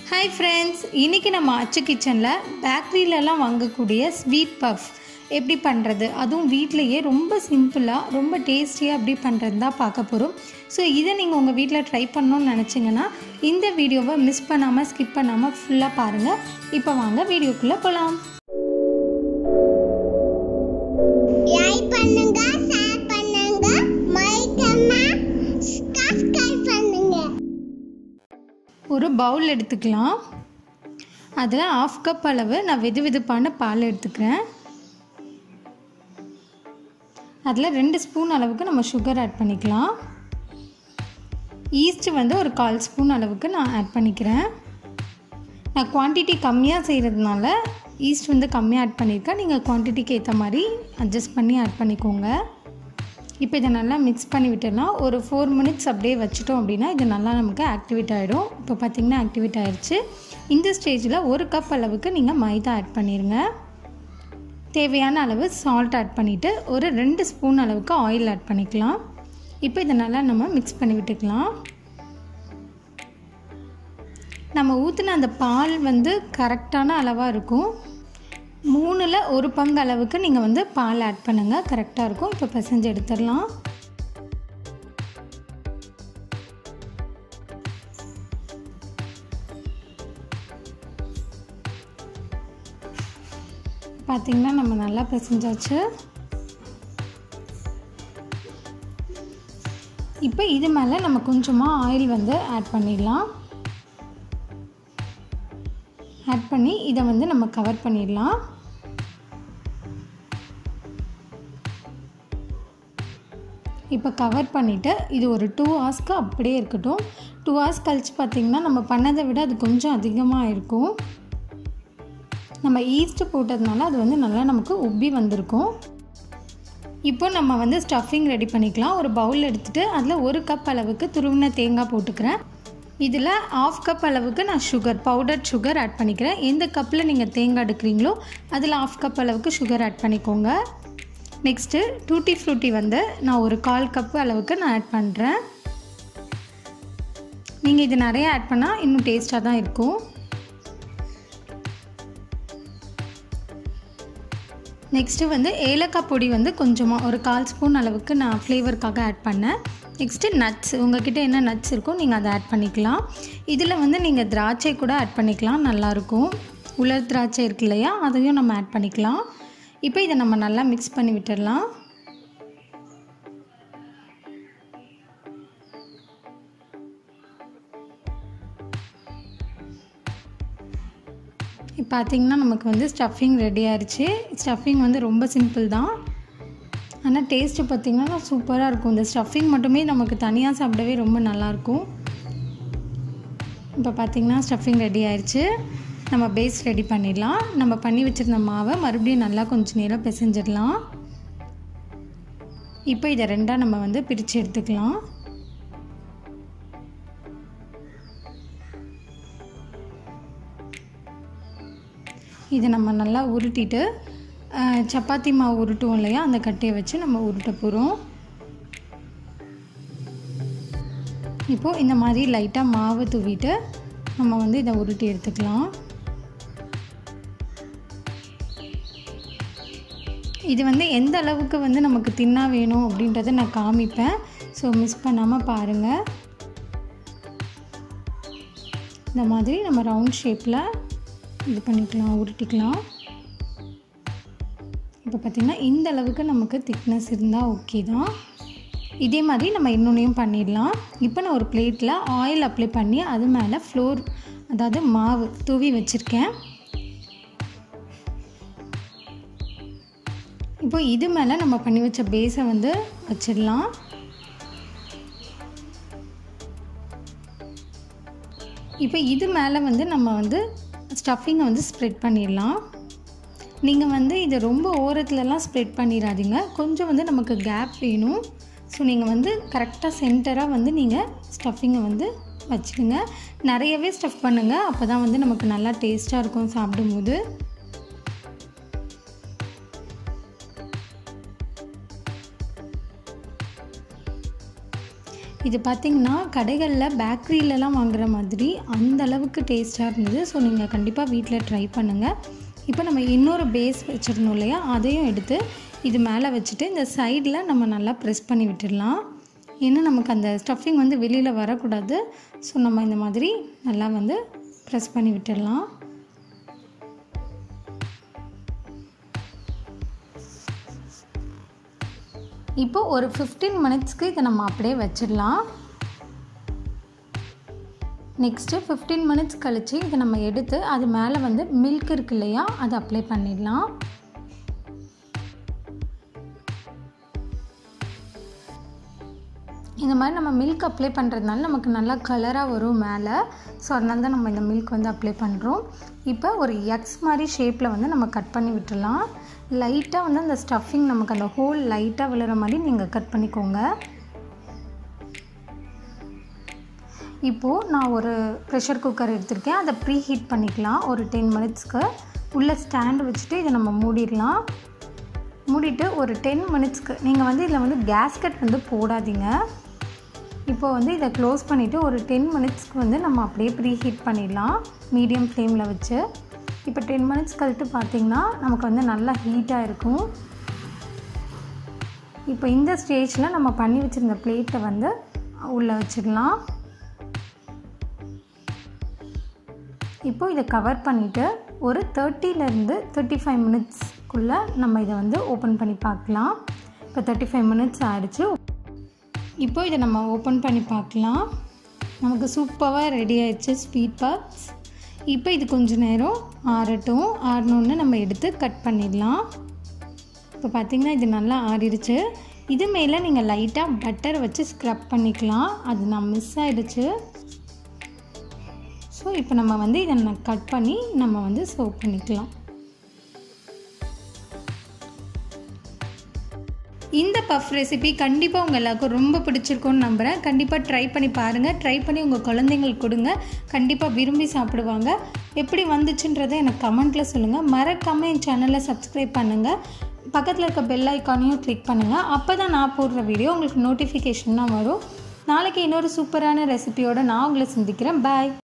hi friends இன்றைக்கி நம்ம அச்சு கிச்சனில் பேக்கரியிலலாம் வாங்கக்கூடிய ஸ்வீட் பஃப் எப்படி பண்ணுறது அதுவும் வீட்டிலையே ரொம்ப சிம்பிளாக ரொம்ப டேஸ்டியாக எப்படி பண்ணுறது தான் பார்க்க போகிறோம் ஸோ இதை நீங்கள் உங்கள் வீட்டில் ட்ரை பண்ணணும்னு நினச்சிங்கன்னா இந்த வீடியோவை மிஸ் பண்ணாமல் ஸ்கிப் பண்ணாமல் ஃபுல்லாக பாருங்கள் இப்போ வாங்க வீடியோக்குள்ளே போகலாம் லைக் பண்ணுங்க ஷேர் பண்ணுங்க மறக்காம சப்ஸ்கிரைப் பண்ணுங்க ஒரு பவுல் எடுத்துக்கலாம் அதில் ஆஃப் கப் அளவு நான் வெது வெதுப்பான பால் எடுத்துக்கிறேன் அதில் ரெண்டு ஸ்பூன் அளவுக்கு நம்ம சுகர் ஆட் பண்ணிக்கலாம் ஈஸ்ட் வந்து ஒரு கால் ஸ்பூன் அளவுக்கு நான் ஆட் பண்ணிக்கிறேன் நான் குவான்டிட்டி கம்மியாக செய்கிறதுனால ஈஸ்ட் வந்து கம்மியாக ஆட் பண்ணியிருக்கேன் நீங்கள் குவான்டிட்டிக்கு ஏற்ற மாதிரி அட்ஜஸ்ட் பண்ணி ஆட் பண்ணிக்கோங்க இப்போ இதை நல்லா மிக்ஸ் பண்ணி விட்டுடலாம் ஒரு ஃபோர் மினிட்ஸ் அப்படியே வச்சுட்டோம் அப்படின்னா இது நல்லா நமக்கு ஆக்டிவேட் ஆகிடும் இப்போ பார்த்திங்கன்னா ஆக்டிவேட் ஆகிடுச்சு இந்த ஸ்டேஜில் ஒரு கப் அளவுக்கு நீங்கள் மைதா ஆட் பண்ணிடுங்க தேவையான அளவு சால்ட் ஆட் பண்ணிவிட்டு ஒரு ரெண்டு ஸ்பூன் அளவுக்கு ஆயில் ஆட் பண்ணிக்கலாம் இப்போ இதை நல்லா நம்ம மிக்ஸ் பண்ணி விட்டுக்கலாம் நம்ம ஊற்றின அந்த பால் வந்து கரெக்டான அளவாக இருக்கும் மூணில் ஒரு பங்கு அளவுக்கு நீங்கள் வந்து பால் ஆட் பண்ணுங்கள் கரெக்டாக இருக்கும் இப்போ பிசைஞ்சு எடுத்துடலாம் பார்த்திங்கன்னா நம்ம நல்லா பிசைஞ்சாச்சு இப்போ இது மேலே நம்ம கொஞ்சமாக ஆயில் வந்து ஆட் பண்ணிடலாம் ஆட் பண்ணி இதை வந்து நம்ம கவர் பண்ணிடலாம் இப்போ கவர் பண்ணிவிட்டு இது ஒரு டூ ஹவர்ஸ்க்கு அப்படியே இருக்கட்டும் டூ ஹவர்ஸ் கழித்து பார்த்திங்கன்னா நம்ம பண்ணதை விட அது கொஞ்சம் அதிகமாக இருக்கும் நம்ம ஈஸ்ட்டு போட்டதுனால அது வந்து நல்லா நமக்கு உப்பி வந்திருக்கும் இப்போ நம்ம வந்து ஸ்டஃபிங் ரெடி பண்ணிக்கலாம் ஒரு பவுல் எடுத்துகிட்டு அதில் ஒரு கப் அளவுக்கு துருவின தேங்காய் போட்டுக்கிறேன் இதில் ஆஃப் கப் அளவுக்கு நான் சுகர் பவுடர் சுகர் ஆட் பண்ணிக்கிறேன் எந்த கப்பில் நீங்கள் தேங்காய் எடுக்கிறீங்களோ அதில் ஆஃப் கப் அளவுக்கு சுகர் ஆட் பண்ணிக்கோங்க நெக்ஸ்ட்டு டூட்டி ஃப்ரூட்டி வந்து நான் ஒரு கால் கப்பு அளவுக்கு நான் ஆட் பண்ணுறேன் நீங்கள் இது நிறைய ஆட் பண்ணால் இன்னும் டேஸ்ட்டாக தான் இருக்கும் நெக்ஸ்ட்டு வந்து ஏலக்காய் பொடி வந்து கொஞ்சமாக ஒரு கால் ஸ்பூன் அளவுக்கு நான் ஃப்ளேவருக்காக ஆட் பண்ணேன் நெக்ஸ்ட்டு நட்ஸ் உங்ககிட்ட என்ன நட்ஸ் இருக்கோ நீங்கள் அதை ஆட் பண்ணிக்கலாம் இதில் வந்து நீங்கள் திராட்சை கூட ஆட் பண்ணிக்கலாம் நல்லாயிருக்கும் உலர் திராட்சை இருக்கு இல்லையா அதையும் நம்ம ஆட் பண்ணிக்கலாம் இப்போ இதை நம்ம நல்லா மிக்ஸ் பண்ணி விட்டுடலாம் இப்போ பார்த்திங்கன்னா நமக்கு வந்து ஸ்டஃபிங் ரெடி ஆயிடுச்சு ஸ்டஃபிங் வந்து ரொம்ப சிம்பிள் தான் ஆனால் டேஸ்ட்டு பார்த்திங்கன்னா சூப்பராக இருக்கும் இந்த ஸ்டஃபிங் மட்டுமே நமக்கு தனியாக சாப்பிடவே ரொம்ப நல்லாயிருக்கும் இப்போ பார்த்திங்கன்னா ஸ்டஃபிங் ரெடி ஆயிடுச்சு நம்ம பேஸ் ரெடி பண்ணிடலாம் நம்ம பண்ணி வச்சுருந்த மாவை மறுபடியும் நல்லா கொஞ்சம் நேரம் பிசைஞ்சிடலாம் இப்போ இதை ரெண்டாக நம்ம வந்து பிரித்து எடுத்துக்கலாம் இதை நம்ம நல்லா உருட்டிட்டு சப்பாத்தி மாவு உருட்டுவோம் இல்லையா அந்த கட்டையை வச்சு நம்ம உருட்ட போகிறோம் இப்போது இந்த மாதிரி லைட்டாக மாவு தூவிட்டு நம்ம வந்து இதை உருட்டி எடுத்துக்கலாம் இது வந்து எந்த அளவுக்கு வந்து நமக்கு தின்னா வேணும் அப்படின்றத நான் காமிப்பேன் ஸோ மிஸ் பண்ணாமல் பாருங்கள் இந்த மாதிரி நம்ம ரவுண்ட் ஷேப்பில் இது பண்ணிக்கலாம் உருட்டிக்கலாம் இப்போ பார்த்திங்கன்னா இந்த அளவுக்கு நமக்கு திக்னஸ் இருந்தால் ஓகே தான் இதே மாதிரி நம்ம இன்னொன்றையும் பண்ணிடலாம் இப்போ நான் ஒரு பிளேட்டில் ஆயில் அப்ளை பண்ணி அது மேலே ஃப்ளோர் அதாவது மாவு தூவி வச்சுருக்கேன் இப்போ இது மேலே நம்ம பண்ணி வச்ச பேஸை வந்து வச்சிடலாம் இப்போ இது மேலே வந்து நம்ம வந்து ஸ்டஃபிங்கை வந்து ஸ்ப்ரெட் பண்ணிடலாம் நீங்கள் வந்து இதை ரொம்ப ஓரத்துலலாம் ஸ்ப்ரெட் பண்ணிடாதீங்க கொஞ்சம் வந்து நமக்கு கேப் வேணும் ஸோ நீங்கள் வந்து கரெக்டாக சென்டராக வந்து நீங்கள் ஸ்டஃபிங்கை வந்து வச்சுடுங்க நிறையவே ஸ்டஃப் பண்ணுங்கள் அப்போ தான் வந்து நமக்கு நல்லா டேஸ்ட்டாக இருக்கும் சாப்பிடும்போது இது பார்த்திங்கன்னா கடைகளில் பேக்கரியிலலாம் வாங்குற மாதிரி அந்த அளவுக்கு டேஸ்ட்டாக இருந்தது ஸோ நீங்கள் கண்டிப்பாக வீட்டில் ட்ரை பண்ணுங்கள் இப்போ நம்ம இன்னொரு பேஸ் வச்சுருந்தோம் இல்லையா அதையும் எடுத்து இது மேலே வச்சுட்டு இந்த சைடில் நம்ம நல்லா ப்ரெஸ் பண்ணி விட்டுடலாம் ஏன்னா நமக்கு அந்த ஸ்டஃபிங் வந்து வெளியில் வரக்கூடாது ஸோ நம்ம இந்த மாதிரி நல்லா வந்து ப்ரெஸ் பண்ணி விட்டுடலாம் இப்போ ஒரு ஃபிஃப்டீன் மினிட்ஸ்க்கு இதை நம்ம அப்படியே வச்சிடலாம் நெக்ஸ்ட்டு ஃபிஃப்டீன் மினிட்ஸ் கழித்து இதை நம்ம எடுத்து அது மேலே வந்து மில்க் இருக்கு இல்லையா அதை அப்ளை பண்ணிடலாம் இந்த மாதிரி நம்ம மில்க் அப்ளை பண்ணுறதுனால நமக்கு நல்லா கலராக வரும் மேலே ஸோ அதனால தான் நம்ம இந்த மில்க் வந்து அப்ளை பண்ணுறோம் இப்போ ஒரு எக்ஸ் மாதிரி ஷேப்பில் வந்து நம்ம கட் பண்ணி விட்டுடலாம் லைட்டாக வந்து அந்த ஸ்டஃபிங் நமக்கு அந்த ஹோல் லைட்டாக விழுற மாதிரி நீங்கள் கட் பண்ணிக்கோங்க இப்போது நான் ஒரு ப்ரெஷர் குக்கர் எடுத்திருக்கேன் அதை ப்ரீ ஹீட் பண்ணிக்கலாம் ஒரு டென் மினிட்ஸ்க்கு உள்ளே ஸ்டாண்டு வச்சுட்டு இதை நம்ம மூடிடலாம் மூடிட்டு ஒரு டென் மினிட்ஸ்க்கு நீங்கள் வந்து இதில் வந்து கேஸ்கட் வந்து போடாதீங்க இப்போ வந்து இதை க்ளோஸ் பண்ணிவிட்டு ஒரு டென் மினிட்ஸ்க்கு வந்து நம்ம அப்படியே ப்ரீ ஹீட் பண்ணிடலாம் மீடியம் ஃப்ளேமில் வச்சு இப்போ டென் மினிட்ஸ் கழித்து பார்த்திங்கன்னா நமக்கு வந்து நல்லா ஹீட்டாக இருக்கும் இப்போ இந்த ஸ்டேஜில் நம்ம பண்ணி வச்சுருந்த பிளேட்டை வந்து உள்ளே வச்சிடலாம் இப்போ இதை கவர் பண்ணிவிட்டு ஒரு தேர்ட்டிலேருந்து தேர்ட்டி ஃபைவ் மினிட்ஸ்க்குள்ளே நம்ம இதை வந்து ஓப்பன் பண்ணி பார்க்கலாம் இப்போ தேர்ட்டி ஃபைவ் மினிட்ஸ் ஆகிடுச்சு இப்போ இதை நம்ம ஓப்பன் பண்ணி பார்க்கலாம் நமக்கு சூப்பராக ரெடி ஆயிடுச்சு ஸ்வீட் பாக்ஸ் இப்போ இது கொஞ்சம் நேரம் ஆறட்டும் ஆறணுன்னு நம்ம எடுத்து கட் பண்ணிடலாம் இப்போ பார்த்திங்கன்னா இது நல்லா ஆறிடுச்சு இது மேலே நீங்கள் லைட்டாக பட்டர் வச்சு ஸ்க்ரப் பண்ணிக்கலாம் அது நான் மிஸ் ஆகிடுச்சு ஸோ இப்போ நம்ம வந்து இதை கட் பண்ணி நம்ம வந்து சர்வ் பண்ணிக்கலாம் இந்த பஃப் ரெசிபி கண்டிப்பாக உங்கள் எல்லாருக்கும் ரொம்ப பிடிச்சிருக்கும்னு நம்புகிறேன் கண்டிப்பாக ட்ரை பண்ணி பாருங்கள் ட்ரை பண்ணி உங்கள் குழந்தைங்களுக்கு கொடுங்க கண்டிப்பாக விரும்பி சாப்பிடுவாங்க எப்படி வந்துச்சுன்றதை எனக்கு கமெண்ட்டில் சொல்லுங்கள் மறக்காமல் என் சேனலை சப்ஸ்கிரைப் பண்ணுங்கள் பக்கத்தில் இருக்க பெல் ஐக்கானையும் கிளிக் பண்ணுங்கள் அப்போ தான் நான் போடுற வீடியோ உங்களுக்கு நோட்டிஃபிகேஷன் தான் வரும் நாளைக்கு இன்னொரு சூப்பரான ரெசிபியோடு நான் உங்களை சந்திக்கிறேன் பாய்